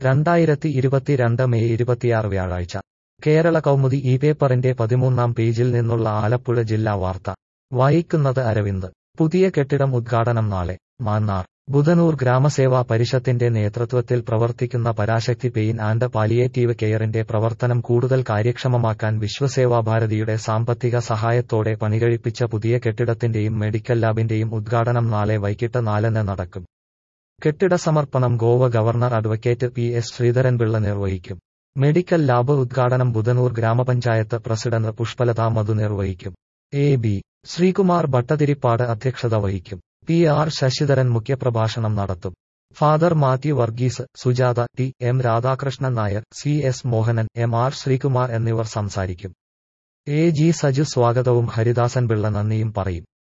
രണ്ടായിരത്തി ഇരുപത്തിരണ്ട് മെയ് ഇരുപത്തിയാറ് വ്യാഴാഴ്ച കേരള കൗമുദി ഈ പേപ്പറിന്റെ പതിമൂന്നാം പേജിൽ നിന്നുള്ള ആലപ്പുഴ ജില്ലാ വാർത്ത വായിക്കുന്നത് അരവിന്ദ് പുതിയ കെട്ടിടം ഉദ്ഘാടനം നാളെ മാന്നാർ ബുധനൂർ ഗ്രാമസേവാ പരിഷത്തിന്റെ നേതൃത്വത്തിൽ പ്രവർത്തിക്കുന്ന പരാശക്തി പെയിൻ ആൻഡ് പാലിയേറ്റീവ് കെയറിന്റെ പ്രവർത്തനം കൂടുതൽ കാര്യക്ഷമമാക്കാൻ വിശ്വസേവാഭാരതിയുടെ സാമ്പത്തിക സഹായത്തോടെ പണികഴിപ്പിച്ച പുതിയ കെട്ടിടത്തിന്റെയും മെഡിക്കൽ ലാബിന്റെയും ഉദ്ഘാടനം നാളെ വൈകിട്ട് നാലിന് നടക്കും കെട്ടിട സമർപ്പണം Goa governor advocate P S Sreedharanpillai നിർവഹിക്കും മെഡിക്കൽ ലാബ് ഉദ്ഘാടനം ബുധനൂർ ഗ്രാമപഞ്ചായത്ത് പ്രസിഡന്റ് പുഷ്പലത മധു നിർവഹിക്കും എ ബി ശ്രീകുമാർ ഭട്ടതിരിപ്പാട് അധ്യക്ഷത വഹിക്കും പി ആർ ശശിധരൻ മുഖ്യപ്രഭാഷണം നടത്തും father Mathew Varghese Sujatha T M Radhakrishnan Nair C S Mohanan M R Sreekumar എന്നിവർ സംസാരിക്കും എ ജി സജു സ്വാഗതവും ഹരിദാസൻ പിള്ള നന്ദിയും പറയും